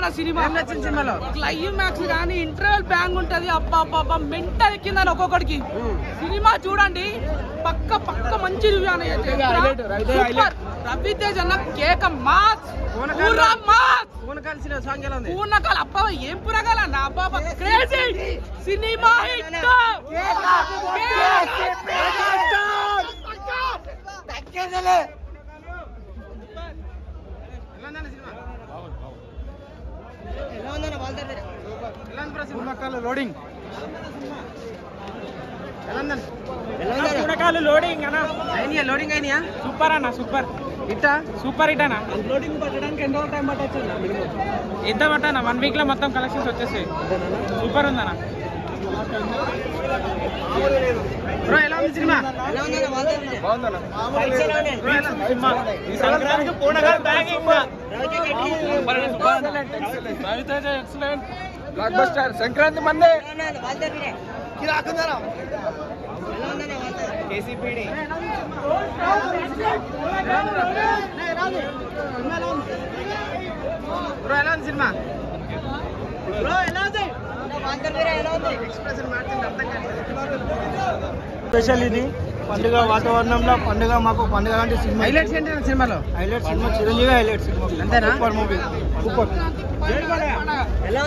అన్న సినిమా ఏం నచ్చింది సినిమాలో క్లైమాక్స్ కానీ ఇంటర్వెల్ బ్యాంగ్ ఉంటది అబ్బా అబ్బా మెంటల్ ఎక్కిందని ఒక్కొక్కడికి సినిమా చూడండి పక్క పక్క మంచి రివ్యూ అన్న highlight, ఇదే highlight. రవితేజ్ అన్న కేక మాస్ పూనకాలు. పూరా మాస్ పూన కలిసిన సాంగ్ ఎలా ఉంది పూర్ణకాల అబ్బా ఏం పురగాల నా అబ్బా క్రేజీ సినిమా హిట్ ఎలా ఉందన్న సినిమా ఎలా ఉంది బ్రో సినిమా లోడింగ్ ఎలా ఉందన్న పూనకాలు లోడింగ్ అన్న అయినాయా లోడింగ్ అయినాయా సూపర్ అన్న సూపర్ ఇట్టా సూపర్ హిట్ అన్న లోడింగ్ పట్టడానికి ఎన్ని రోజులు టైం పట్టచ్చు ఎంత పట్టా వన్ వీక్ లో మొత్తం కలెక్షన్స్ వచ్చేసాయి సూపర్ ఉందన్న బ్రో ఎలా ఉంది సినిమా బ్రో ఎలా ఉంది? సినిమా ఈ సంక్రాంతికి పూనకాలు banging excellent blockbuster Sankranti మందే కేసీపీడి బ్రో ఎలా ఉంది సినిమా స్పెషల్ ఇది పండుగ వాతావరణంలో పండుగ మాకు పండుగ లాంటి సినిమా హైలైట్స్ ఏంటి అన్న సినిమాలో highlight cinema Chiranjeevi highlight cinema అంతేనా సూపర్ మూవీ సూపర్ పండగ